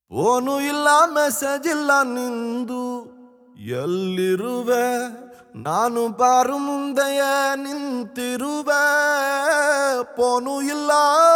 phone ಇಲ್ಲ message ಇಲ್ಲ ನಿಂದು ಎಲ್ಲಿರುವೆ ನಾನು ಬಾರು ಮುಂದೆಯೇ ನಿಂತಿರುವೆ ಫೋನು ಇಲ್ಲ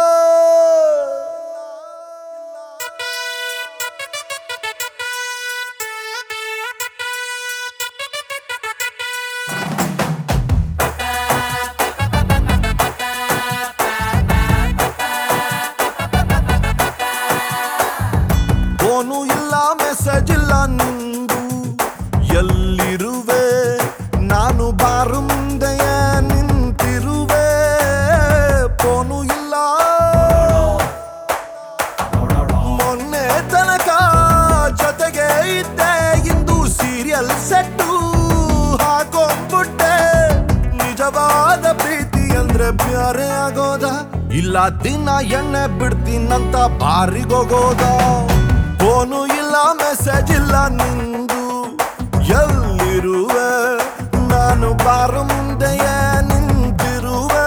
ಫೋನು ಇಲ್ಲ ಮೆಸೇಜ್ ಇಲ್ಲ ನಿಂದು ಎಲ್ಲಿರುವೆ ನಾನು ಬಾರು ಮುಂದೆಯೇ ನಿಂತಿರುವೆ ಫೋನು ಇಲ್ಲ ಮೊನ್ನೆ ತನಕ ಜೊತೆಗೆ ಇದ್ದೆ ಇಂದು ಸೀರಿಯಲ್ ಸೆಟ್ಟು ಹಾಕೊಂಡ್ಬಿಟ್ಟೆ ನಿಜವಾದ ಪ್ರೀತಿ ಅಂದ್ರೆ ಬ್ಯಾರೆ ಆಗೋದ ಇಲ್ಲ ದಿನ ಎಣ್ಣೆ ಬಿಡ್ತೀನಂತ ಬಾರಿಗೋಗೋದ ಫೋನು ಇಲ್ಲ ಮೆಸೇಜ್ ಇಲ್ಲ ನಿಂದು ಎಲ್ಲಿರುವೆ ನಾನು ಬಾರು ಮುಂದೆಯೇ ನಿಂತಿರುವೆ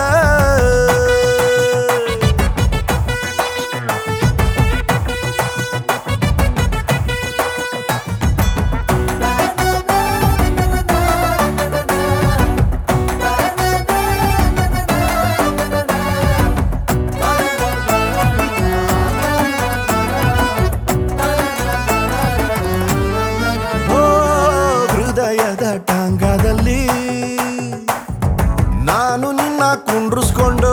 ಓ ಹೃದಯದ ಟಾಂಗದಲ್ಲಿ ನಾನು ನಿನ್ನ ಕುಂಡ್ರಿಸ್ಕೊಂಡು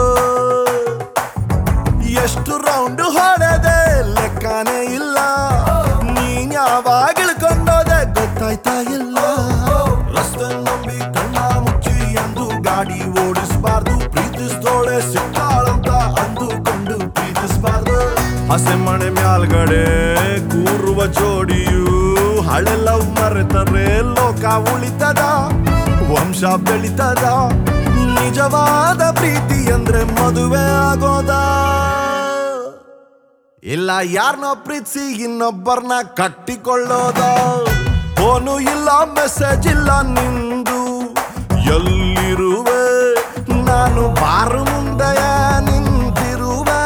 ಎಷ್ಟು ರೌಂಡ್ ಹೊಡೆದೆ ಲೆಕ್ಕನೇ ಇಲ್ಲ ನೀನ್ ಯಾವಾಗ ಇಳ್ಕೊಂಡೋದೆ ಗೊತ್ತಾಯ್ತಾ ಇಲ್ಲ ರಸ್ತೆ ನಂಬಿ ಕಣ್ಣ ಮುಚ್ಚಿ ಎಂದು ಗಾಡಿ ಓಡಿಸ್ಬಾರ್ದು ಪ್ರೀತಿಸ್ತೋಳೆ ಸಿಕ್ಕಾಳಂತ ಅಂದುಕೊಂಡು ಪ್ರೀತಿಸ್ಬಾರ್ದು ಹಸೆ ಮಣೆ ಮ್ಯಾಲ್ಗಡೆ ಕೂರುವ ಜೋಡಿಯು ಹಳೆ ಲವ್ ಮರೆತರೆ ಲೋಕ ಉಳಿತದ ವಂಶ ಬೆಳಿತದ ನಿಜವಾದ ಪ್ರೀತಿ ಅಂದ್ರೆ ಮದುವೆ ಆಗೋದ ಇಲ್ಲ ಯಾರನ್ನೋ ಪ್ರೀತಿಸಿ ಇನ್ನೊಬ್ಬರನ್ನ ಕಟ್ಟಿಕೊಳ್ಳೋದ ಫೋನು ಇಲ್ಲ ಮೆಸೇಜ್ ಇಲ್ಲ ನಿಂದು ಎಲ್ಲಿರುವೆ ನಾನು ಬಾರು ಮುಂದೆಯ ನಿಂತಿರುವೆ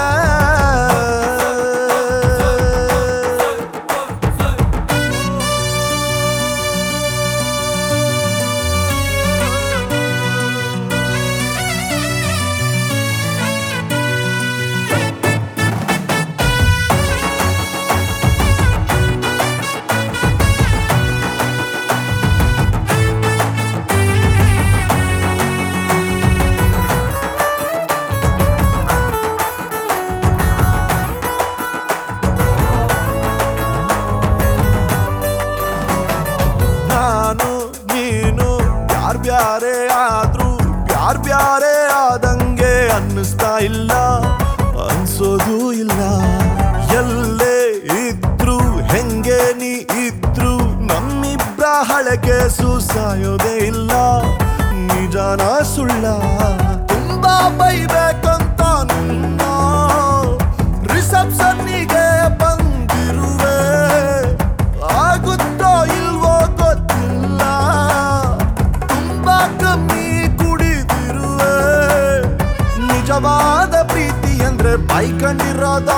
ನಾನು ನೀನು ಯಾರ್ ಬ್ಯಾರೆ ಆದ್ರೂ ಯಾರ್ ಬ್ಯಾರೆ ಆದಂಗೆ ಅನ್ನಿಸ್ತಾ ಇಲ್ಲ ಅನ್ಸೋದು ಇಲ್ಲ ಎಲ್ಲೇ ಇದ್ರು ಹೆಂಗೆ ನೀ ಇದ್ರು ನಮ್ಮಿಬ್ರ ಹಳಕೆ ಸಾಯೋದೇ ಇಲ್ಲ ನಿಜಾನ ಸುಳ್ಳ ತುಂಬಾ ಬೈಬೇಕಂತ ನಿನ್ನ ರಿಸೆಪ್ಷನ್ನಿಗೆ ಬಂದಿರುವೆ ಆಗುತ್ತೋ ಇಲ್ವೋ ಗೊತ್ತಿಲ್ಲ ತುಂಬಾ ಕಮ್ಮಿ ಕುಡಿದಿರುವೆ ನಿಜವಾದ ಪ್ರೀತಿ ಅಂದ್ರೆ ಬೈಕಂಡಿರೋದ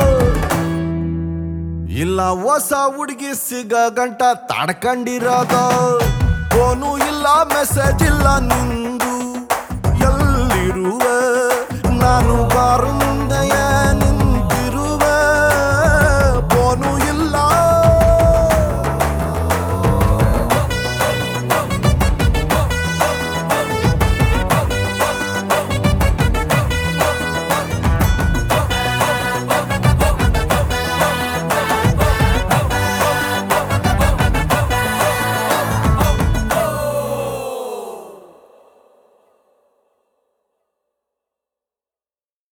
ಇಲ್ಲ ಹೊಸ ಹುಡುಗಿ ಸಿಗ ಗಂಟ ತಡ್ಕೊಂಡಿರೋದ ಫೋನು ಇಲ್ಲ ಮೆಸೇಜ್ ಇಲ್ಲ ನಿಂದು ಎಲ್ಲಿರುವೆ ನಾನು ಬಾರು ಮುಂದೆಯೇ